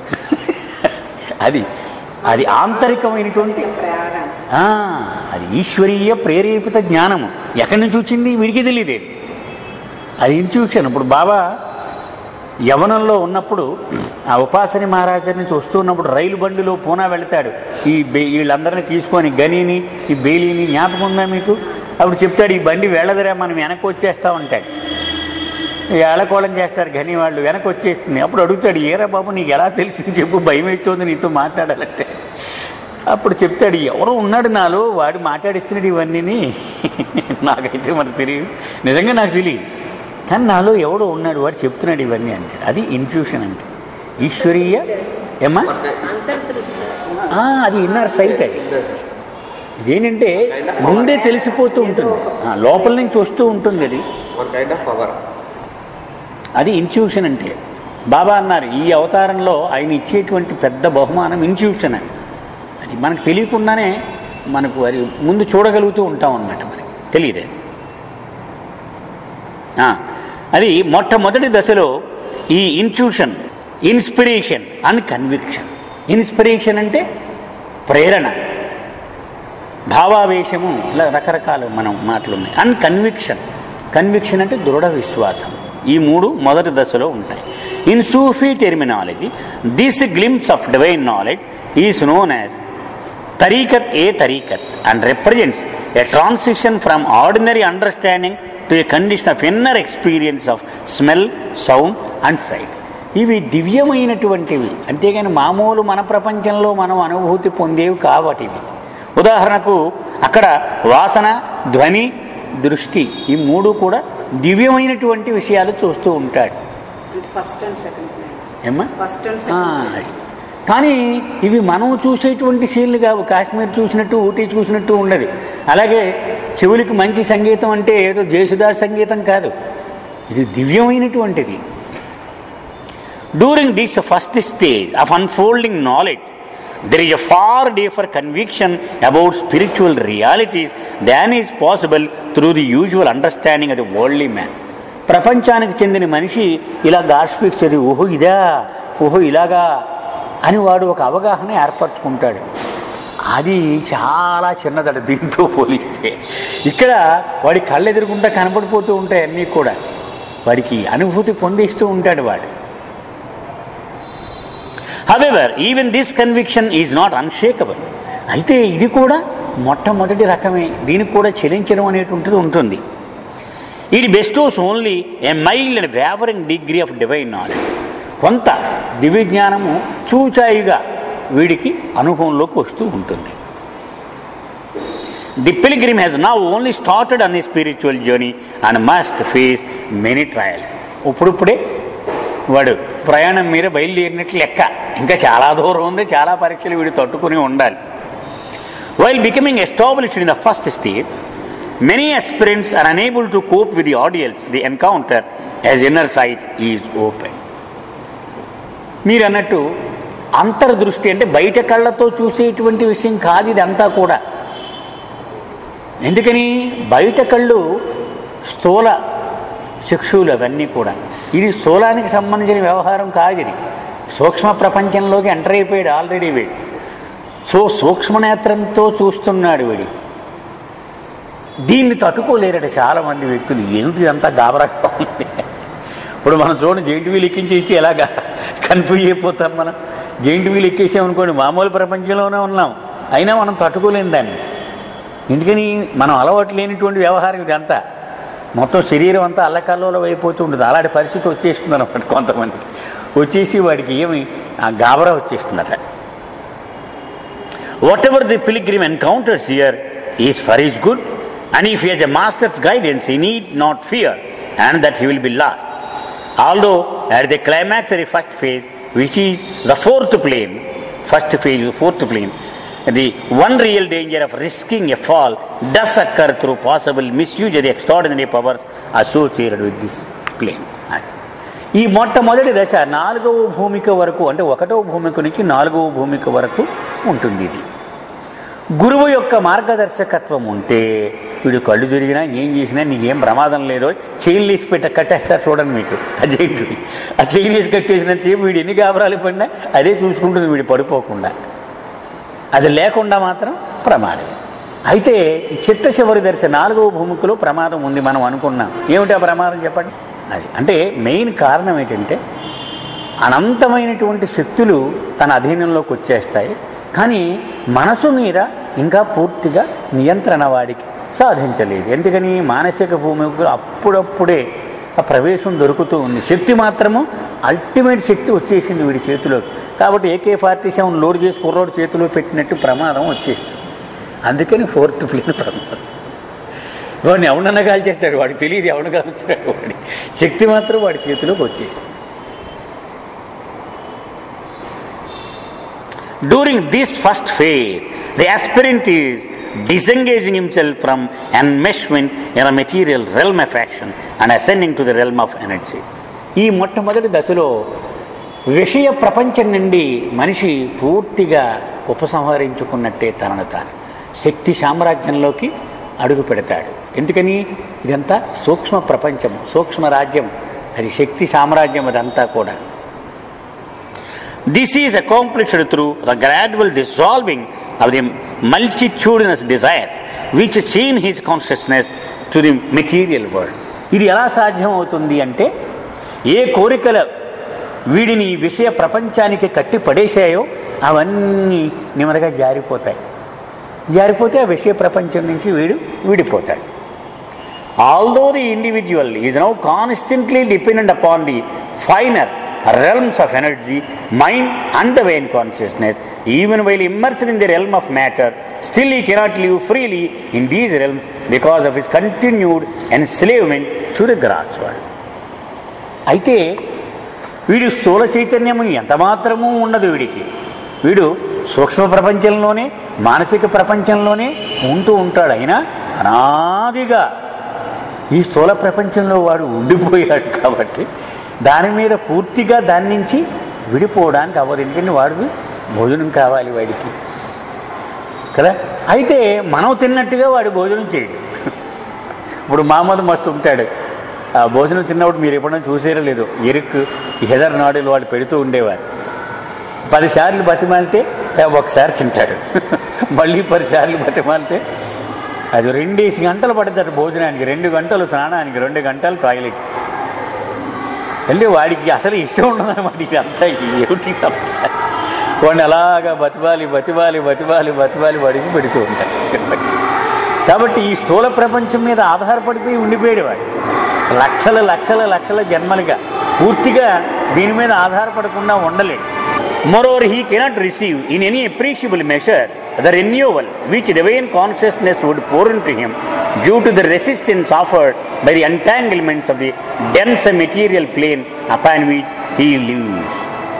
అది అది ఆంతరికమైనటువంటి ప్రేరణ ఆ, అది ఈశ్వరీయ ప్రేరేపిత జ్ఞానము ఎక్కడి నుంచి వచ్చింది వీడికి తెలియదే అది ఇన్ట్యూషన్ ఇప్పుడు బాబా యవనంలో ఉన్నప్పుడు ఆ ఉపాసని మహారాజ్ దగ్గర నుంచి వస్తూ ఉన్నప్పుడు రైలు బండిలో పూనా వెళతాడు ఈ బే వీళ్ళందరినీ తీసుకొని గనిని ఈ బేలీని జ్ఞాపకం ఉందా మీకు అప్పుడు చెప్తాడు ఈ బండి వెళ్ళదురా మనం వెనక్కి వచ్చేస్తా ఉంటాడు ఏళకోళం చేస్తారు గని వాళ్ళు వెనక్కి వచ్చేస్తుంది అప్పుడు అడుగుతాడు ఏరా బాబు నీకు ఎలా తెలిసింది చెప్పు భయం అవుతుంది నీతో మాట్లాడాలంటే అప్పుడు చెప్తాడు ఎవరో ఉన్నాడు నాలో వాడు మాట్లాడిస్తున్నాడు ఇవన్నీ నాకైతే మరి తెలియదు నిజంగా నాకు తెలియదు కానీ నాలో ఎవడో ఉన్నాడు వాడు చెప్తున్నాడు ఇవన్నీ అంటాడు అది ఇన్ఫ్యూషన్ అంటే ఈశ్వరీయ ఏమ్మా అంతర్దృష్టి ఆ, అది ఇన్నర్ సైట్ అది ఇదేంటంటే ముందే తెలిసిపోతూ ఉంటుంది ఆ, లోపల నుంచి వస్తూ ఉంటుంది అది one kind of power. అది ఇన్ట్యూషన్ అంటే బాబా అన్నారు ఈ అవతారంలో ఆయన ఇచ్చేటువంటి పెద్ద బహుమానం ఇన్ట్యూషన్ అని అది మనకు తెలియకుండానే మనకు అది ముందు చూడగలుగుతూ ఉంటాం అన్నమాట మనకి తెలియదే ఆ, అది మొట్టమొదటి దశలో ఈ intuition inspiration and conviction inspiration అంటే ప్రేరణ భావావేశము ఇలా రకరకాల మనం మాటలు ఉన్నాయి అండ్ కన్విక్షన్ కన్విక్షన్ అంటే దృఢ విశ్వాసం ఈ మూడు మొదటి దశలో ఉంటాయి in Sufi terminology this glimpse of divine knowledge is known as తరీకత్ ఏ తరీకత్ and represents a transition from ordinary understanding to a condition of inner experience of smell sound and sight ఇవి దివ్యమైనటువంటివి అంతేగాని మామూలు మన ప్రపంచంలో మనం అనుభూతి పొందేవి కాబటివి ఉదాహరణకు అక్కడ వాసన ధ్వని దృష్టి ఈ మూడు కూడా దివ్యమైనటువంటి విషయాలు చూస్తూ ఉంటాడు ఫస్ట్ అండ్ సెకండ్ క్లాస్ ఏమ్మా first and ah, second class కానీ ఇవి మనం చూసేటువంటి సీన్లు కావు కాశ్మీర్ చూసినట్టు ఊటీ చూసినట్టు ఉండదు అలాగే చెవులకి మంచి సంగీతం అంటే ఏదో జేసుదాస్ సంగీతం కాదు ఇది దివ్యమైనటువంటిది during this first stage of unfolding knowledge there is a far deeper conviction about spiritual realities than is possible through the usual understanding of the worldly man ప్రపంచానికి చెందిన మనిషి ఇలా గాడ్ స్పీక్స్ చదివి ఓహో ఇదా ఓహో ఇలాగా అని వాడు ఒక అవగాహన ఏర్పరచుకుంటాడు అది చాలా చిన్నదట దీంతో పోలిస్తే ఇక్కడ వాడి కళ్ళు ఎదురుకుంటా కనపడిపోతూ ఉంటాయి అన్నీ కూడా వాడికి అనుభూతి పొందిస్తూ ఉంటాడు వాడు however even this conviction is not unshakable అయితే ఇది కూడా మొట్టమొదటి రకమే దీనికి కూడా చెలించడం అనేటువంటిది ఉంటుంది ఇది bestows only a mild and wavering degree of divine knowledge కొంత దివ్య జ్ఞానము చూచాయిగా వీడికి అనుభవంలోకి వస్తూ ఉంటుంది the pilgrim has now only started on the spiritual journey and must face many trials ఇప్పుడిప్పుడే వాడు ప్రయాణం మీద బయలుదేరినట్లు లెక్క ఇంకా చాలా దూరం ఉంది చాలా పరీక్షలు వీడు తట్టుకుని ఉండాలి while becoming established in the first stage many aspirants are unable to cope with the audience they encounter as inner sight is open మీరు అన్నట్టు అంతర్దృష్టి అంటే బయట కళ్ళతో చూసేటువంటి విషయం కాదు ఇది అంతా కూడా ఎందుకని బయట కళ్ళు స్థూల చక్షువులు అవన్నీ కూడా ఇది స్థూలానికి సంబంధించిన వ్యవహారం కాదు ఇది సూక్ష్మ ప్రపంచంలోకి ఎంటర్ అయిపోయాడు ఆల్రెడీ వీడు సో సూక్ష్మనేత్రంతో చూస్తున్నాడు వీడి దీన్ని తట్టుకోలేరట చాలామంది వ్యక్తులు ఏమిటి ఇదంతా గాబరాగా ఉంది ఇప్పుడు మనం చూడండి జెయింట్ వీల్ ఎక్కించేస్తే ఎలాగా కన్ఫ్యూజ్ అయిపోతాం మనం జెయింట్ వీల్ ఎక్కేసామనుకోండి మామూలు ప్రపంచంలోనే ఉన్నాం అయినా మనం తట్టుకోలేం దాన్ని ఎందుకని మనం అలవాటు లేనిటువంటి వ్యవహారం ఇదంతా మొత్తం శరీరం అంతా అల్లకల్లోలం అయిపోతూ ఉంటుంది అలాంటి పరిస్థితి వచ్చేస్తుంది అనమాట కొంతమందికి వచ్చేసి వాడికి ఏమి ఆ గాబరా వచ్చేస్తుందట whatever the pilgrim encounters here is for his good, and if he has a master's guidance, he need not fear, and that he will be lost. Although at the climax of the first phase, which is the fourth plane, first phase, the fourth plane, the one real danger of risking a fall does occur through possible misuse of the extraordinary powers associated with this plane. ఈ మొట్టమొదటి దశ నాలుగవ భూమిక వరకు అంటే ఒకటవ భూమిక నుంచి నాలుగవ భూమిక వరకు ఉంటుంది ఇది గురువు యొక్క మార్గదర్శకత్వం ఉంటే వీడు కళ్ళు తిరిగినా ఏం చేసినా నీకేం ప్రమాదం లేదో చైన్ వేసి పెట్ట కట్టేస్తారు చూడండి మీకు ఆ జైంట్ ఆ చైన్ వేసి కట్టేసినంత సేపు వీడు ఎన్ని గాబరాలు పడినా అదే చూసుకుంటుంది వీడు పడిపోకుండా అది లేకుండా మాత్రం ప్రమాదం అయితే ఈ చిట్ట చివరి దర్శ నాలుగవ భూమికలో ప్రమాదం ఉంది మనం అనుకున్నాం ఏమిటి ఆ ప్రమాదం చెప్పండి అది అంటే మెయిన్ కారణం ఏంటంటే అనంతమైనటువంటి శక్తులు తన అధీనంలోకి వచ్చేస్తాయి కానీ మనసు మీద ఇంకా పూర్తిగా నియంత్రణ వాడికి సాధించలేదు ఎందుకని మానసిక భూమికి అప్పుడప్పుడే ఆ ప్రవేశం దొరుకుతూ ఉంది శక్తి మాత్రము అల్టిమేట్ శక్తి వచ్చేసింది వీడి చేతిలోకి కాబట్టి ఏకే ఫార్టీ సెవెన్ లోడ్ చేసి కుర్రోడు చేతిలో పెట్టినట్టు ప్రమాదం వచ్చేస్తుంది అందుకని ఫోర్త్ ప్లేన్ ప్రమాదం వాడిని ఎవడన్నా కాల్చేస్తాడు వాడికి తెలియదు ఎవడు కాల్చుతాడు వాడి శక్తి మాత్రం వాడి చేతిలోకి వచ్చేసి during this first phase the aspirant is disengaging himself from enmeshment in a material realm of action and ascending to the realm of energy. ఈ మొట్టమొదటి దశలో విషయ ప్రపంచం నుండి మనిషి పూర్తిగా ఉపసంహరించుకున్నట్టే తనను తాను శక్తి సామ్రాజ్యంలోకి అడుగు పెడతాడు ఎందుకని ఇదంతా సూక్ష్మ ప్రపంచం సూక్ష్మ రాజ్యం అది శక్తి సామ్రాజ్యం అదంతా కూడా this is accomplished through the gradual dissolving of the multitudinous desires which chain his consciousness to the material world ఇది ఎలా సాధ్యం అవుతుంది అంటే ఏ కోరికల వీడిని ఈ విషయ ప్రపంచానికి కట్టి పడేశాయో అవన్నీ నెమ్మదిగా జారిపోతాయి జారిపోతే ఆ విషయ ప్రపంచం నుంచి వీడు విడిపోతాడు although the individual is now constantly dependent upon the finer realms of energy, mind and the vain consciousness, even while immersed in the realm of matter, still he cannot live freely in these realms because of his continued enslavement to the grass world. అయితే వీడు స్థూల చైతన్యము ఎంత మాత్రమూ ఉండదు వీడికి వీడు సూక్ష్మ ప్రపంచంలోనే మానసిక ప్రపంచంలోనే ఉంటూ ఉంటాడు అయినా అనాదిగా ఈ స్థూల ప్రపంచంలో వాడు ఉండిపోయాడు కాబట్టి దాని మీద పూర్తిగా దాని నుంచి విడిపోవడానికి అవ్వదు ఎందుకంటే వాడికి భోజనం కావాలి వాడికి కదా అయితే మనం తిన్నట్టుగా వాడు భోజనం చేయడు ఇప్పుడు మామూలు మస్తు ఉంటాడు ఆ భోజనం తిన్నప్పుడు మీరు ఎప్పుడైనా చూసేరో లేదు ఎరుకు హెదర్ నాడులు వాడు పెడుతూ ఉండేవారు పదిసార్లు బతిమాలితే ఏ, ఒకసారి తింటాడు మళ్ళీ పదిసార్లు బతిమాలితే అది రెండేసి గంటలు పడుతుంది భోజనానికి రెండు గంటలు స్నానానికి రెండు గంటలు టాయిలెట్ అంటే వాడికి అసలు ఇష్టం ఉండదన్నమాట ఇది అంతా ఏమిటి అంతా వాడిని అలాగా బతివాలి బతివాలి బతివాలి బతివాలి వాడికి పెడుతూ ఉంటారు కాబట్టి ఈ స్థూల ప్రపంచం మీద ఆధారపడిపోయి ఉండిపోయాడు వాడు లక్షల లక్షల లక్షల జన్మలుగా పూర్తిగా దీని మీద ఆధారపడకుండా ఉండలేడు moreover he cannot receive in any appreciable measure the renewal which divine consciousness would pour into him due to the resistance offered by the entanglements of the dense material plane upon which he lives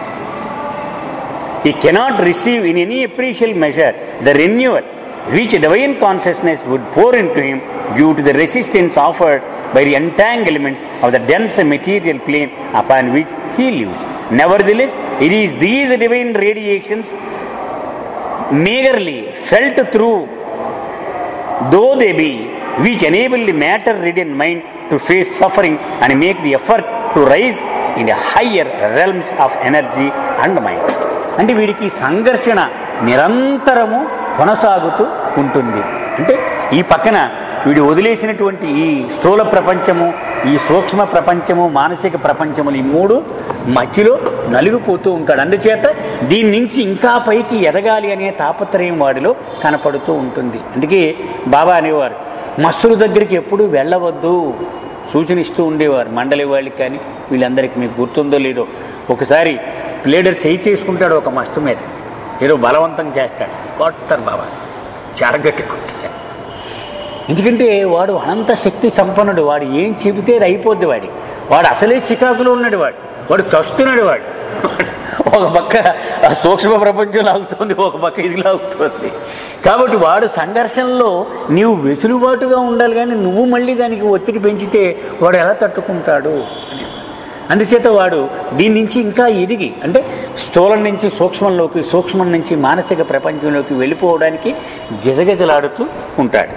he cannot receive in any appreciable measure the renewal which divine consciousness would pour into him due to the resistance offered by the entanglements of the dense material plane upon which he lives. Nevertheless, it is these divine radiations meagerly felt through, though they be, which enable the matter ridden mind to face suffering and make the effort to rise in the higher realms of energy and mind. అంటే వీడికి సంఘర్షణ నిరంతరము కొనసాగుతూ ఉంటుంది అంటే ఈ పక్కన వీడు వదిలేసినటువంటి ఈ స్థూల ప్రపంచము ఈ సూక్ష్మ ప్రపంచము మానసిక ప్రపంచములు ఈ మూడు మధ్యలో నలిగిపోతూ ఉంటాడు అందుచేత దీని నుంచి ఇంకా పైకి ఎదగాలి అనే తాపత్రయం వాడిలో కనపడుతూ ఉంటుంది అందుకే బాబా అనేవారు మస్తుల దగ్గరికి ఎప్పుడూ వెళ్ళవద్దు సూచన ఇస్తూ ఉండేవారు మండలి వాళ్ళకి కానీ వీళ్ళందరికీ మీకు గుర్తుందో లేదో ఒకసారి లీడర్ చేయి చేసుకుంటాడు ఒక మస్తు మీద ఏదో బలవంతం చేస్తాడు కొడతారు బాబా చెరగట్టుకుంటే ఎందుకంటే వాడు అనంత శక్తి సంపన్నుడు వాడు ఏం చెబితే అది అయిపోద్ది వాడి వాడు అసలే చికాకులో ఉన్నాడు వాడు వాడు చస్తున్నాడు వాడు ఒక పక్క ఆ సూక్ష్మ ప్రపంచం లాగుతోంది ఒక పక్క ఇది లాగుతోంది కాబట్టి వాడు సంఘర్షణలో నీవు వెసులుబాటుగా ఉండాలి కానీ నువ్వు మళ్ళీ దానికి ఒత్తిడి పెంచితే వాడు ఎలా తట్టుకుంటాడు అని అందుచేత వాడు దీని నుంచి ఇంకా ఎదిగి అంటే స్థూలం నుంచి సూక్ష్మంలోకి సూక్ష్మం నుంచి మానసిక ప్రపంచంలోకి వెళ్ళిపోవడానికి గిజగిజలాడుతూ ఉంటాడు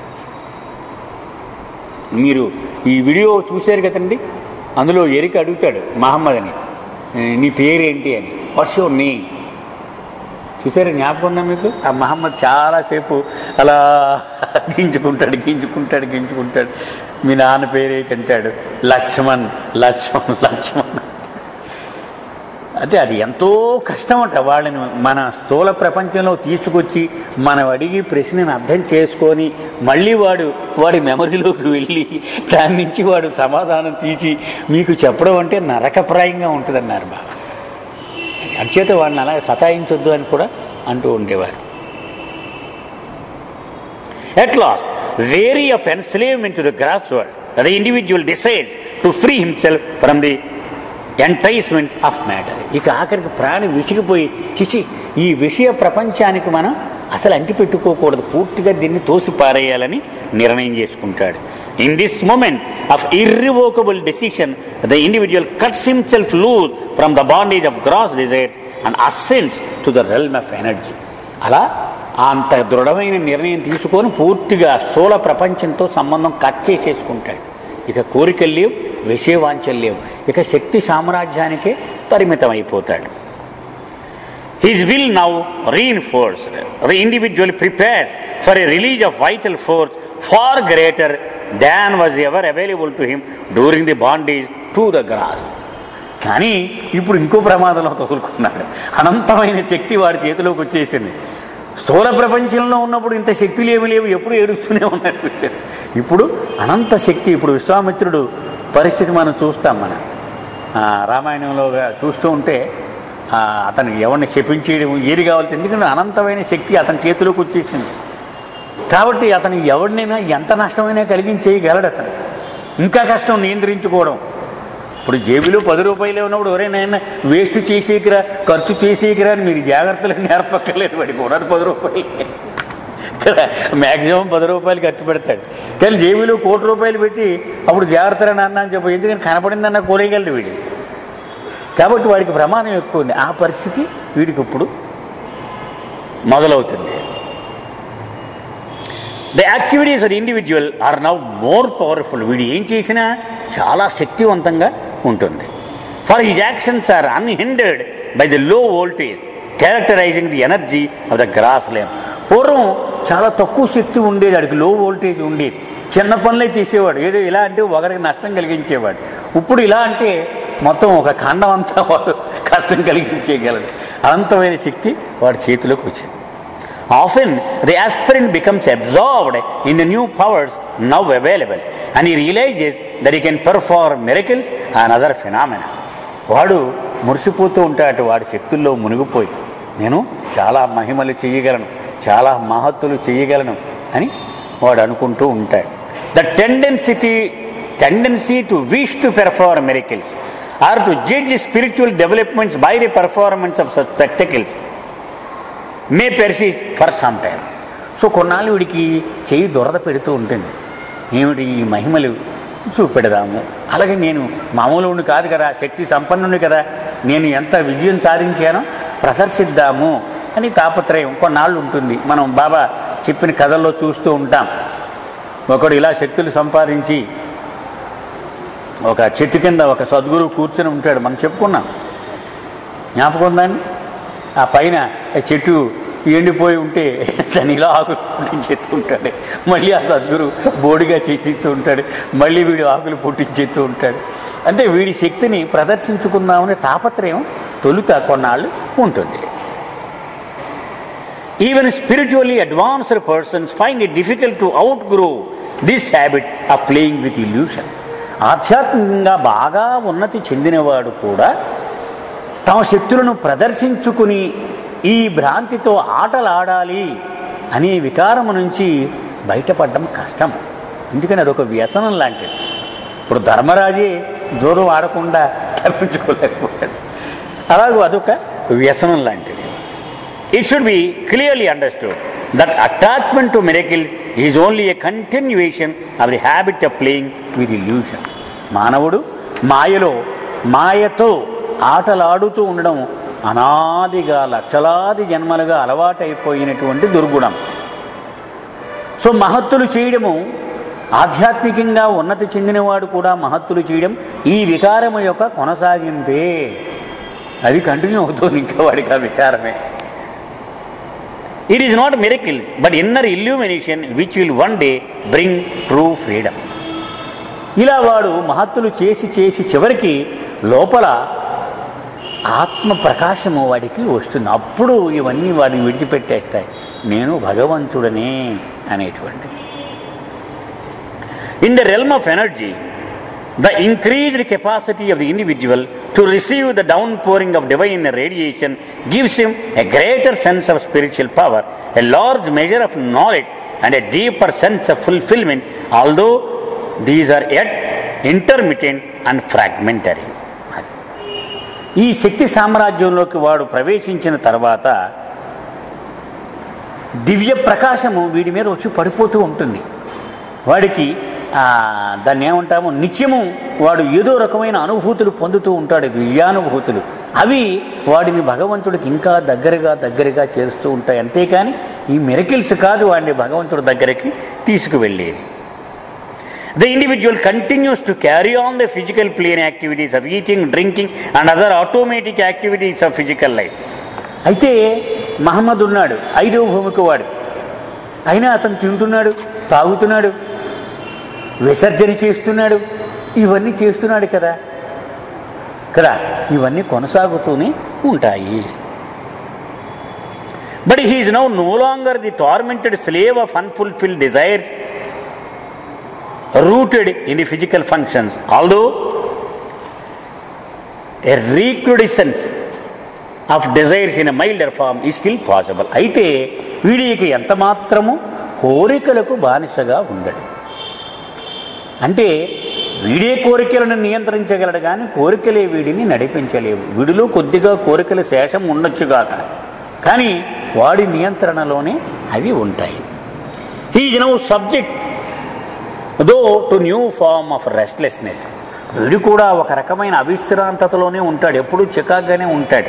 మీరు ఈ వీడియో చూశారు కదండి అందులో ఎరిక అడుగుతాడు మహమ్మద్ అని "ఏ, నీ పేరేంటి అని వాట్స్ యువర్ నేమ్ చూసారా జ్ఞాపకం ఉందా మీకు ఆ మహమ్మద్ చాలాసేపు అలా గింజుకుంటాడు గింజుకుంటాడు గింజుకుంటాడు మీ నాన్న పేరేంటంటాడు లక్ష్మణ్ లక్ష్మణ్ లక్ష్మణ్ అంటే అది ఎంతో కష్టం అంట వాళ్ళని మన స్థూల ప్రపంచంలో తీసుకొచ్చి మనం అడిగి ప్రశ్నను అర్థం చేసుకొని మళ్ళీ వాడు వాడి మెమరీలోకి వెళ్ళి దాని నుంచి వాడు సమాధానం తీసి మీకు చెప్పడం అంటే నరకప్రాయంగా ఉంటుందన్నారు బాబా అంచేత వాడిని అలా సతాయించొద్దు అని కూడా అంటూ ఉండేవారు At last, weary of enslavement to the grass world, the individual decides to free himself from the enticements of matter ఇక ఆఖరికి ప్రాణి విసిగిపోయి చిచి ఈ విషయ ప్రపంచానికి మనం అసలు అంటి పెట్టుకోకూడదు పూర్తిగా దీన్ని తోసి పారేయాలని నిర్ణయం చేసుకుంటాడు in this moment of irrevocable decision the individual cuts himself loose from the bondage of gross desires and ascends to the realm of energy అలా అంత దృఢమైన నిర్ణయం తీసుకొని పూర్తిగా స్థూల ప్రపంచంతో సంబంధం కట్ చేసేసుకుంటాడు ఇక కోరికలు లేవు విషయవాంఛలు లేవు ఇక శక్తి సామ్రాజ్యానికే పరిమితం అయిపోతాడు his will now reinforced the individual prepare for a release of vital force far greater than was ever available to him during the bondage to the gross కానీ ఇప్పుడు ఇంకో ప్రమాదంలో తగులుకున్నాడు అనంతమైన శక్తి వాడి చేతిలోకి వచ్చేసింది స్థూల ప్రపంచంలో ఉన్నప్పుడు ఇంత శక్తులు ఏమి లేవు ఎప్పుడు ఏడుస్తూనే ఉన్నాడు వీడు. ఇప్పుడు అనంత శక్తి ఇప్పుడు విశ్వామిత్రుడు పరిస్థితి మనం చూస్తాం మనం ఆ, రామాయణంలో చూస్తూ ఉంటే ఆ, అతను ఎవరిని శపించేయడం ఏది కావాలి ఎందుకంటే అనంతమైన శక్తి అతని చేతిలోకి వచ్చేసింది కాబట్టి అతను ఎవరినైనా ఎంత నష్టమైనా కలిగించేయగలడు అతను ఇంకా కష్టం నియంత్రించుకోవడం ఇప్పుడు జేబులో పది రూపాయలే ఉన్నప్పుడు ఎవరైనా వేస్ట్ చేసేకిరా ఖర్చు చేసేకిరా అని మీరు జాగ్రత్తలు నేర్పక్కర్లేదు వాడికి ఉన్నది పది రూపాయలు కదా మ్యాక్సిమం పది రూపాయలు ఖర్చు పెడతాడు కానీ జేబులో కోటి రూపాయలు పెట్టి అప్పుడు జాగ్రత్తగా నాన్న అని చెప్పి ఎందుకని కనపడిందన్న కోరేయగలడు వీడు కాబట్టి వాడికి ప్రమాదం ఎక్కువ ఉంది ఆ పరిస్థితి వీడికి ఇప్పుడు మొదలవుతుంది the activities of individual are now more powerful వీడు ఏం చేసినా చాలా శక్తివంతంగా ఉంటుంది for his actions are unhindered by the low voltage characterising the energy of the gross plane పూర్వం చాలా తక్కువ శక్తి ఉండేది వాడికి లో వోల్టేజ్ ఉండేది చిన్న పనులే చేసేవాడు ఏదో ఇలా అంటే ఒకరికి నష్టం కలిగించేవాడు ఇప్పుడు ఇలా అంటే మొత్తం ఒక ఖండం అంతా వాడు కష్టం కలిగించేయగలడు అనంతమైన శక్తి వాడి చేతిలోకి వచ్చింది Often, the aspirant becomes absorbed in the new powers now available and he realizes that he can perform miracles and other phenomena. వాడు మురిసిపోతూ ఉంటాడు వాడి శక్తుల్లో మునిగిపోయి నేను చాలా మహిమలు చేయగలను చాలా మహత్తులు చేయగలను అని వాడు అనుకుంటూ ఉంటాడు the tendency tendency to wish to perform miracles or to judge spiritual developments by the performance of such spectacles may persist for some time so కొన్నాళ్ళు వీడికి చెయ్యి దొరద పెడుతూ ఉంటుంది ఏమిటి ఈ మహిమలు చూపెడదాము అలాగే నేను మామూలుని కాదు కదా శక్తి సంపన్నుని కదా నేను ఎంత విజయం సాధించానో ప్రదర్శిద్దాము అని తాపత్రయం కొన్నాళ్ళు ఉంటుంది మనం బాబా చెప్పిన కథల్లో చూస్తూ ఉంటాం ఒకడు ఇలా శక్తులు సంపాదించి ఒక చెట్టు కింద ఒక సద్గురువు కూర్చొని ఉంటాడు మనం చెప్పుకున్నాం జ్ఞాపకం ఉందండి ఆ పైన ఆ చెట్టు ఎండిపోయి ఉంటే దాని ఇలా ఆకులు పుట్టించేస్తూ ఉంటాడు మళ్ళీ ఆ సద్గురు బోడిగా చేసిస్తూ ఉంటాడు మళ్ళీ వీడు ఆకులు పుట్టించేస్తూ ఉంటాడు అంటే వీడి శక్తిని ప్రదర్శించుకుందామనే తాపత్రయం తొలుత కొన్నాళ్ళు ఉంటుంది even spiritually advanced persons find it difficult to outgrow this habit of playing with illusion ఆధ్యాత్మికంగా బాగా ఉన్నతి చెందినవాడు కూడా తమ శక్తులను ప్రదర్శించుకుని ఈ భ్రాంతితో ఆటలాడాలి అనే వికారం నుంచి బయటపడడం కష్టం ఎందుకని అదొక వ్యసనం లాంటిది ఇప్పుడు ధర్మరాజే జోరు ఆడకుండా తప్పించుకోలేకపోయాడు అలాగే అదొక వ్యసనం లాంటిది it should be clearly understood that attachment to miracle is only a continuation of the habit of playing with illusion మానవుడు మాయలో మాయతో ఆటలాడుతూ ఉండడం అనాదిగా లక్షలాది జన్మలుగా అలవాటైపోయినటువంటి దుర్గుణం సో మహత్తులు చేయడము ఆధ్యాత్మికంగా ఉన్నతి చెందినవాడు కూడా మహత్తులు చేయడం ఈ వికారము యొక్క కొనసాగింపే అది కంటిన్యూ అవుతుంది ఇంకా వాడికి ఆ వికారమే it is not miracle but inner illumination which will one day bring true freedom ఇలా వాడు మహత్తులు చేసి చేసి చివరికి లోపల ఆత్మ ప్రకాశము వాడికి వస్తుంది అప్పుడు ఇవన్నీ వాడిని విడిచిపెట్టేస్తాయి నేను భగవంతుడనే అనేటువంటి in the realm of energy the increased capacity of the individual to receive the down pouring of divine radiation gives him a greater sense of spiritual power a large measure of knowledge and a deeper sense of fulfilment although these are at intermittent and fragmentary ఈ శక్తి సామ్రాజ్యంలోకి వాడు ప్రవేశించిన తర్వాత దివ్య ప్రకాశము వీడి మీద వచ్చి పడిపోతూ ఉంటుంది వాడికి ఆ, దాన్ని ఏమంటాము నిత్యము వాడు ఏదో రకమైన అనుభూతులు పొందుతూ ఉంటాడు దివ్యానుభూతులు అవి వాడిని భగవంతుడికి ఇంకా దగ్గరగా దగ్గరగా చేరుస్తూ ఉంటాయి అంతేకాని ఈ మెరకిల్స్ కాదు వాడిని భగవంతుడి దగ్గరికి తీసుకువెళ్ళేది The individual continues to carry on the physical plane activities of eating, drinking, and other automatic activities of physical life. అయితే మహమ్మద్ ఉన్నాడు ఐదవ భూమికి వాడు అయినా అతను తింటున్నాడు తాగుతున్నాడు విసర్జన చేస్తున్నాడు ఇవన్నీ చేస్తున్నాడు కదా కదా ఇవన్నీ కొనసాగుతూనే ఉంటాయి but he is now no longer the tormented slave of unfulfilled desires rooted in the physical functions, although a recrudescence of desires in a milder form is still possible. అయితే వీడికి ఎంత మాత్రము కోరికలకు బానిసగా ఉండడు అంటే వీడే కోరికలను నియంత్రించగలడు కానీ కోరికలే వీడిని నడిపించలేవు వీడిలో కొద్దిగా కోరికల శేషం ఉండొచ్చుగాక కానీ వాడి నియంత్రణలోనే అవి ఉంటాయి he's now subject though to new form of restlessness వీడు కూడా ఒక రకమైన అవిశ్రాంతతలోనే ఉంటాడు ఎప్పుడూ చికాగ్గానే ఉంటాడు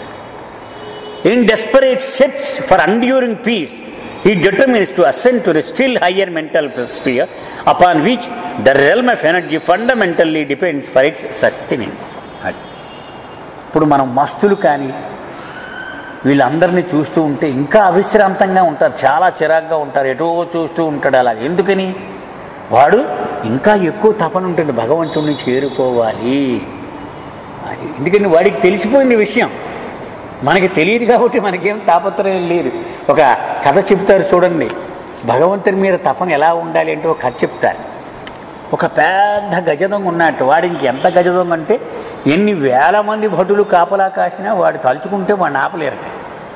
in desperate search for enduring peace he determines to ascend to the still higher mental sphere upon which the realm of energy fundamentally depends for its sustenance ఇప్పుడు మనం మస్తులు కానీ వీళ్ళందరినీ చూస్తూ ఉంటే ఇంకా అవిశ్రాంతంగా ఉంటారు చాలా చిరాగ్గా ఉంటారు ఎటో చూస్తూ ఉంటాడు అలా ఎందుకని వాడు ఇంకా ఎక్కువ తపన ఉంటుంది భగవంతుడిని చేరుకోవాలి అది ఎందుకని వాడికి తెలిసిపోయింది విషయం మనకి తెలియదు కాబట్టి మనకేం తాపత్రయం లేదు ఒక కథ చెప్తారు చూడండి భగవంతుని మీద తపన ఎలా ఉండాలి అంటే ఒక కథ చెప్తారు ఒక పెద్ద గజదొంగ ఉన్నట్టు వాడు ఇంకెంత గజదొంగ అంటే ఎన్ని వేల మంది భటులు కాపలా కాసినా వాడు తలుచుకుంటే వాడిని ఆపలేరట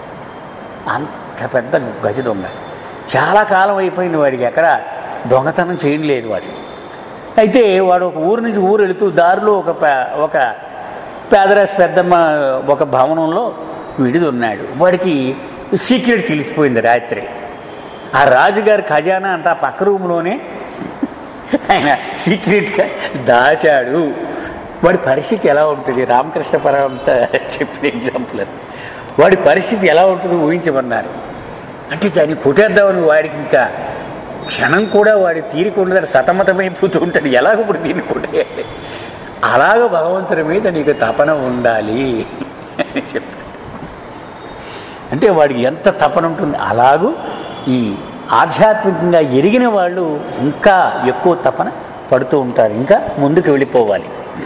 అంత పెద్ద గజదొంగ చాలా కాలం అయిపోయింది వాడికి ఎక్కడ దొంగతనం చేయలేదు వాడు అయితే వాడు ఒక ఊరు నుంచి ఊరు వెళుతూ దారిలో ఒక పే- ఒక పేదరాశి పెద్దమ్మ ఒక భవనంలో విడిది ఉన్నాడు వాడికి సీక్రెట్ తెలిసిపోయింది రాత్రి ఆ రాజుగారి ఖజానా అంతా పక్క రూమ్లోనే ఆయన సీక్రెట్గా దాచాడు వాడి పరిస్థితి ఎలా ఉంటుంది రామకృష్ణ పరమహంస చెప్పిన ఎగ్జాంపుల్ అది వాడి పరిస్థితి ఎలా ఉంటుందో ఊహించమన్నారు అంటే దాన్ని కొట్టేద్దామని వాడికి ఇంకా క్షణం కూడా వాడి తీరికుండా సతమతమైపోతూ ఉంటాడు ఎలాగ ఇప్పుడు దీన్ని కొట్టేయాలి అలాగ భగవంతుడి మీద నీకు తపన ఉండాలి అని చెప్పాడు అంటే వాడికి ఎంత తపన ఉంటుంది అలాగూ ఈ ఆధ్యాత్మికంగా ఎరిగిన వాళ్ళు ఇంకా ఎక్కువ తపన పడుతూ ఉంటారు ఇంకా ముందుకు వెళ్ళిపోవాలి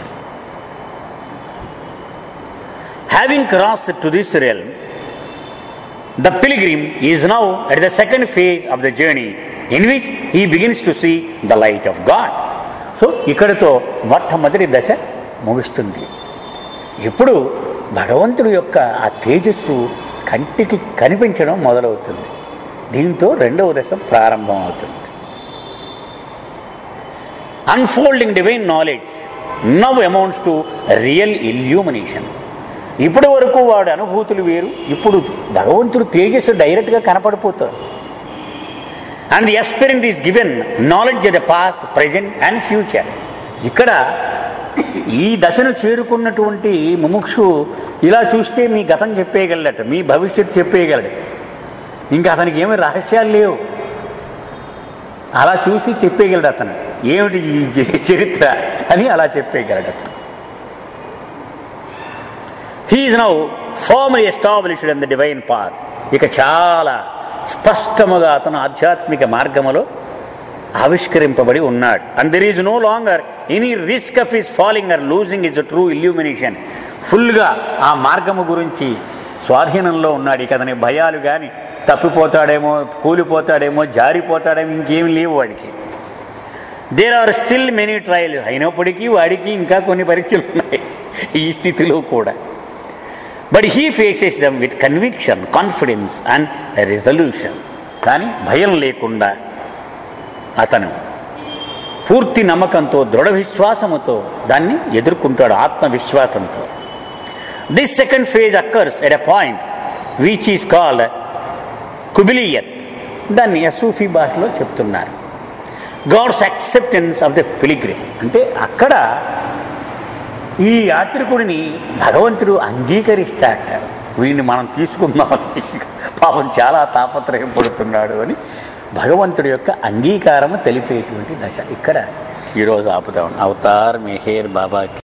having cross to this realm the pilgrim is now at the second phase of the journey in which he begins to see the light of God so ఇక్కడితో మొట్టమొదటి దశ ముగుస్తుంది ఇప్పుడు భగవంతుడి యొక్క ఆ తేజస్సు కంటికి కనిపించడం మొదలవుతుంది దీంతో రెండవ దశ ప్రారంభం అవుతుంది unfolding divine knowledge now amounts to real illumination ఇప్పటి వరకు వాడి అనుభూతులు వేరు ఇప్పుడు భగవంతుడు తేజస్సు డైరెక్ట్గా కనపడిపోతారు and the experience is given knowledge the past present and future ఇక్కడ ఈ దశను చేరుకున్నటువంటి ముముక్షు ఇలా చూస్తే మీ గతం చెప్పేయగలడట మీ భవిష్యత్తు చెప్పేయగలడు ఇంకా అతనికి ఏమి రహస్యాలు లేవు అలా చూసి చెప్పేయగలడు అతను ఏమిటి ఈ చ- చరిత్ర అని అలా చెప్పేయగలడు అతను he is now formally established in the divine path ఇక చాలా స్పష్టముగా అతను ఆధ్యాత్మిక మార్గములో ఆవిష్కరింపబడి ఉన్నాడు and there is no longer any risk of his falling or losing his true illumination ఫుల్గా ఆ మార్గము గురించి స్వాధీనంలో ఉన్నాడు ఇక అతని భయాలు కానీ తప్పిపోతాడేమో కూలిపోతాడేమో జారిపోతాడేమో ఇంకేం లేవు వాడికి there are still many trial అయినప్పటికీ వాడికి ఇంకా కొన్ని పరీక్షలు ఉన్నాయి ఈ స్థితిలో కూడా but he faces them with conviction confidence and resolution కానీ భయం లేకుండా అతను పూర్తి నమ్మకంతో దృఢ విశ్వాసముతో దాన్ని ఎదుర్కొంటాడు ఆత్మవిశ్వాసంతో this second phase occurs at a point which is called కుబిలియత్ దాన్ని యసూఫీ భాషలో చెప్తున్నారు God's acceptance of the pilgrim అంటే అక్కడ ఈ యాత్రికుడిని భగవంతుడు అంగీకరిస్తాట వీడిని మనం తీసుకుందాం పాపం చాలా తాపత్రయం పడుతున్నాడు అని భగవంతుడి యొక్క అంగీకారము తెలిపేటువంటి దశ ఇక్కడ ఈరోజు ఆపుదాం అవతార్ మెహేర్ బాబాకి